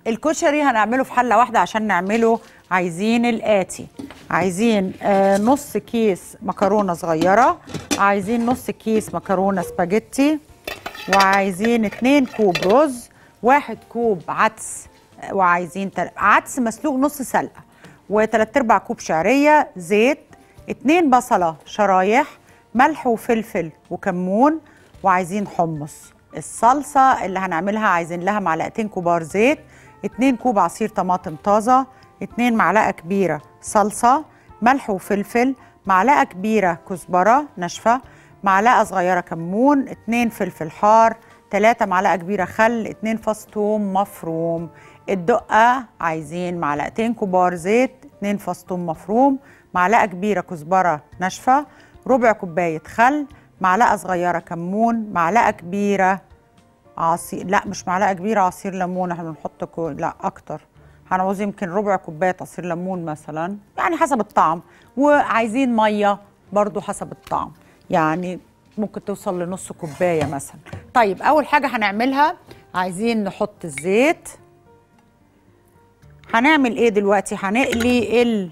الكشري هنعمله في حله واحده عشان نعمله عايزين الاتي عايزين آه نص كيس مكرونه صغيره عايزين نص كيس مكرونه سباجيتي وعايزين اتنين كوب رز واحد كوب عدس آه، وعايزين تل... عدس مسلوق نص سلقه وتلات ارباع كوب شعريه زيت اتنين بصله شرايح ملح وفلفل وكمون وعايزين حمص الصلصه اللي هنعملها عايزين لها معلقتين كبار زيت اتنين كوب عصير طماطم طازه اتنين معلقه كبيره صلصه ملح وفلفل معلقه كبيره كزبره ناشفه معلقه صغيره كمون اتنين فلفل حار تلاتة معلقه كبيره خل اتنين فص ثوم مفروم الدقه عايزين معلقتين كبار زيت اتنين فص ثوم مفروم معلقه كبيره كزبره ناشفه ربع كوبايه خل معلقه صغيره كمون معلقه كبيره عصير لا مش معلقه كبيره عصير ليمون احنا بنحط كو... لا اكتر هنعوز يمكن ربع كوبايه عصير ليمون مثلا يعني حسب الطعم وعايزين ميه برضو حسب الطعم يعني ممكن توصل لنص كوبايه مثلا طيب اول حاجه هنعملها عايزين نحط الزيت هنعمل ايه دلوقتي هنقلي ال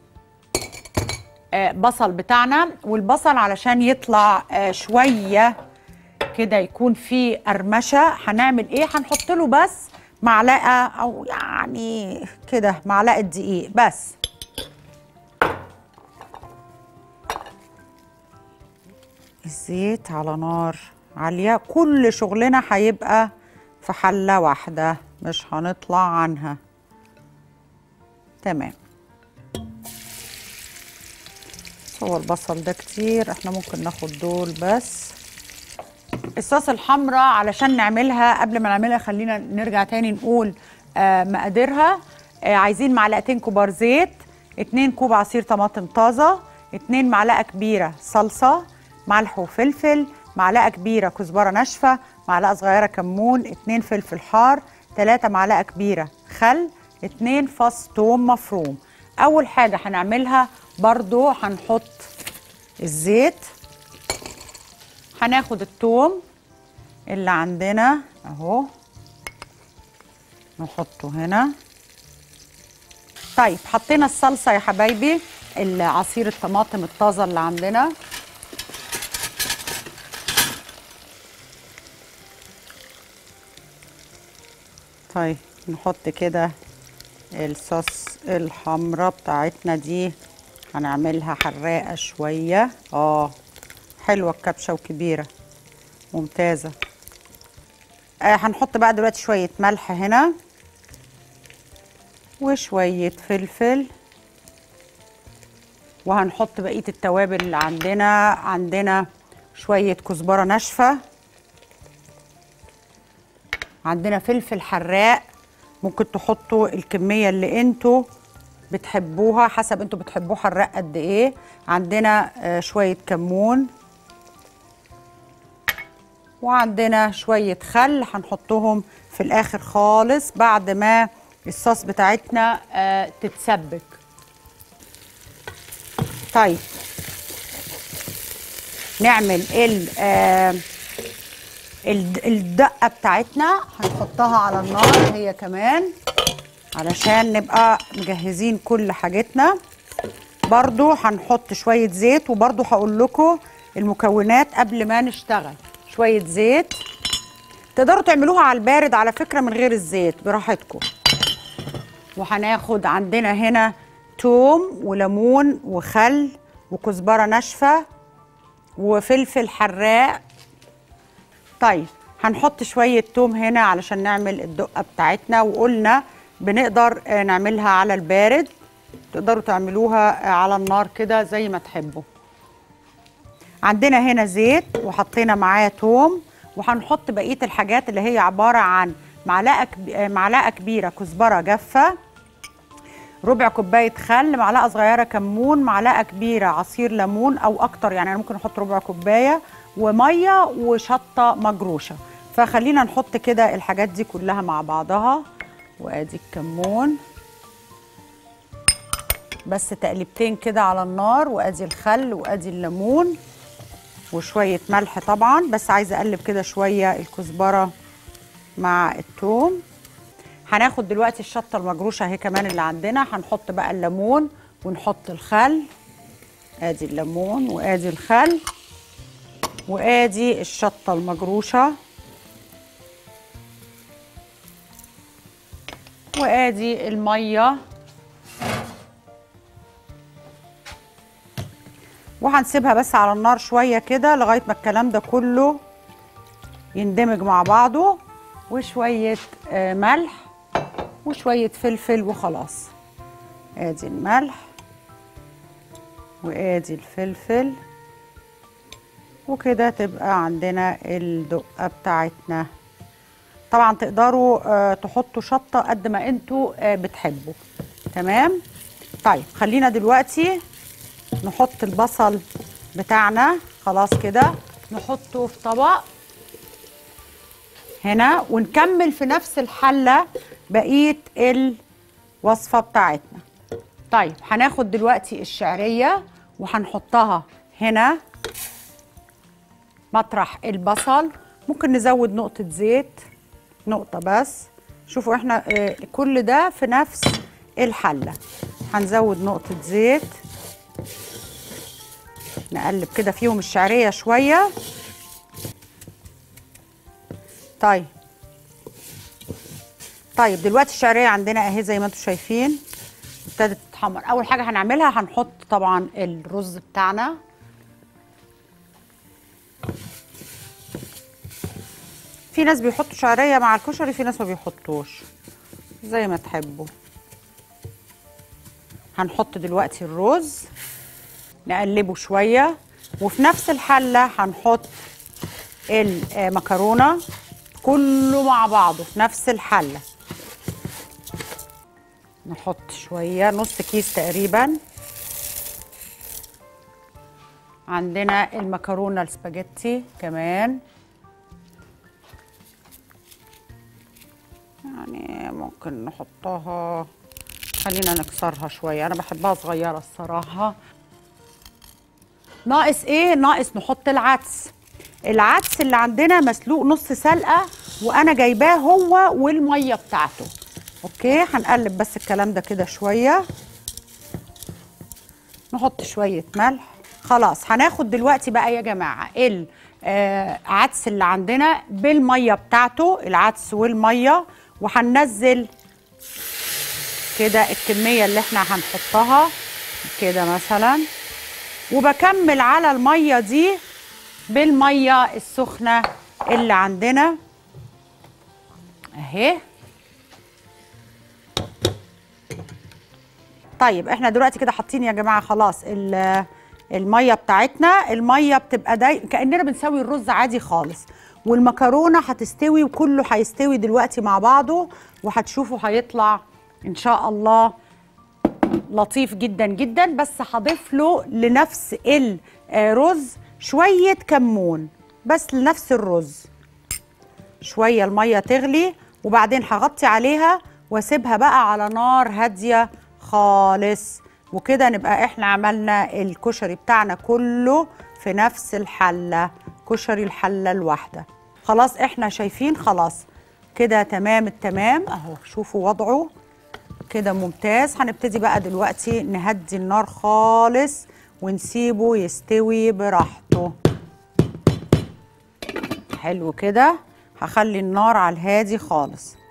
آه، بصل بتاعنا والبصل علشان يطلع آه، شويه كده يكون فيه قرمشه هنعمل ايه هنحط له بس معلقه او يعني كده معلقه دقيق بس الزيت على نار عاليه كل شغلنا هيبقى في حله واحده مش هنطلع عنها تمام هو البصل ده كتير احنا ممكن ناخد دول بس الصوص الحمراء علشان نعملها قبل ما نعملها خلينا نرجع تاني نقول آه مقاديرها آه عايزين معلقتين كبار زيت اتنين كوب عصير طماطم طازة اتنين معلقة كبيرة صلصة ملح وفلفل معلقة كبيرة كزبرة ناشفة معلقة صغيرة كمون اتنين فلفل حار تلاتة معلقة كبيرة خل اتنين فص توم مفروم أول حاجة هنعملها برضو هنحط الزيت هناخد التوم اللي عندنا اهو نحطه هنا طيب حطينا الصلصه يا حبايبي العصير الطماطم الطازه اللي عندنا طيب نحط كده الصوص الحمراء بتاعتنا دي هنعملها حراقه شويه اه حلوه الكبشه وكبيره ممتازه آه هنحط بقى دلوقتي شويه ملح هنا وشويه فلفل وهنحط بقيه التوابل اللي عندنا عندنا شويه كزبره ناشفه عندنا فلفل حراق ممكن تحطوا الكميه اللي انتوا بتحبوها حسب انتوا بتحبوه حراق قد ايه عندنا آه شويه كمون وعندنا شويه خل هنحطهم في الاخر خالص بعد ما الصوص بتاعتنا آه تتسبك طيب نعمل ال آه ال- الدقه بتاعتنا هنحطها على النار هي كمان علشان نبقى مجهزين كل حاجتنا برضو هنحط شوية زيت وبرضو هقول لكم المكونات قبل ما نشتغل شوية زيت تقدروا تعملوها على البارد على فكرة من غير الزيت براحتكم وهناخد عندنا هنا توم وليمون وخل وكزبرة ناشفة وفلفل حراق طيب هنحط شوية توم هنا علشان نعمل الدقة بتاعتنا وقلنا بنقدر آه، نعملها على البارد تقدروا تعملوها آه، على النار كده زي ما تحبوا عندنا هنا زيت وحطينا معاه توم وهنحط بقية الحاجات اللي هي عبارة عن معلقة كب- آه، معلقة كبيرة كزبرة جافة ربع كوباية خل معلقة صغيرة كمون معلقة كبيرة عصير ليمون أو أكتر يعني أنا ممكن أحط ربع كوباية ومية وشطة مجروشة فخلينا نحط كده الحاجات دي كلها مع بعضها وأدي الكمون بس تقليبتين كده على النار وأدي الخل وأدي الليمون وشوية ملح طبعا بس عايزة أقلب كده شوية الكزبرة مع الثوم هناخد دلوقتي الشطه المجروشه اهي كمان اللي عندنا هنحط بقى الليمون ونحط الخل ادي الليمون وادي الخل وادي الشطه المجروشه وادي الميه وهنسيبها بس على النار شويه كده لغايه ما الكلام ده كله يندمج مع بعضه وشويه آه، ملح وشويه فلفل وخلاص ادي الملح وادي الفلفل وكده تبقى عندنا الدقه بتاعتنا طبعا تقدروا آه، تحطوا شطه قد ما انتوا آه، بتحبوا تمام طيب خلينا دلوقتي نحط البصل بتاعنا خلاص كده نحطه في طبق هنا ونكمل في نفس الحله بقيه الوصفه بتاعتنا طيب هناخد دلوقتي الشعريه وهنحطها هنا مطرح البصل ممكن نزود نقطه زيت نقطه بس شوفوا احنا آه، كل ده في نفس الحله هنزود نقطه زيت نقلب كده فيهم الشعريه شويه طيب طيب دلوقتي الشعريه عندنا اهي زي ما انتم شايفين ابتدت تتحمر اول حاجه هنعملها هنحط طبعا الرز بتاعنا في ناس بيحطوا شعريه مع الكشري في ناس ما بيحطوش زي ما تحبوا هنحط دلوقتي الرز نقلبه شويه وفي نفس الحله هنحط المكرونه كله مع بعضه في نفس الحله نحط شويه نص كيس تقريبا عندنا المكرونه السباجيتي كمان يعني ممكن نحطها خلينا نكسرها شويه انا بحبها صغيره الصراحه ناقص ايه ناقص نحط العدس العدس اللي عندنا مسلوق نص سلقه وانا جايباه هو والميه بتاعته اوكي هنقلب بس الكلام ده كده شويه نحط شويه ملح خلاص هناخد دلوقتي بقى يا جماعه العدس اللي عندنا بالميه بتاعته العدس والميه وهننزل كده الكميه اللي احنا هنحطها كده مثلا وبكمل على الميه دي بالميه السخنه اللي عندنا اهي طيب احنا دلوقتي كده حاطين يا جماعه خلاص ال- الميه بتاعتنا الميه بتبقى داي كاننا بنسوي الرز عادي خالص والمكرونه هتستوي وكله هيستوي دلوقتي مع بعضه وهتشوفوا هيطلع ان شاء الله لطيف جدا جدا بس هضيف له لنفس الرز شويه كمون بس لنفس الرز شويه الميه تغلي وبعدين هغطي عليها واسيبها بقى على نار هاديه خالص وكده نبقى احنا عملنا الكشري بتاعنا كله في نفس الحله كشري الحله الواحده خلاص احنا شايفين خلاص كده تمام التمام اهو شوفوا وضعه كده ممتاز هنبتدي بقى دلوقتي نهدي النار خالص ونسيبه يستوي براحته حلو كده هخلي النار على الهادي خالص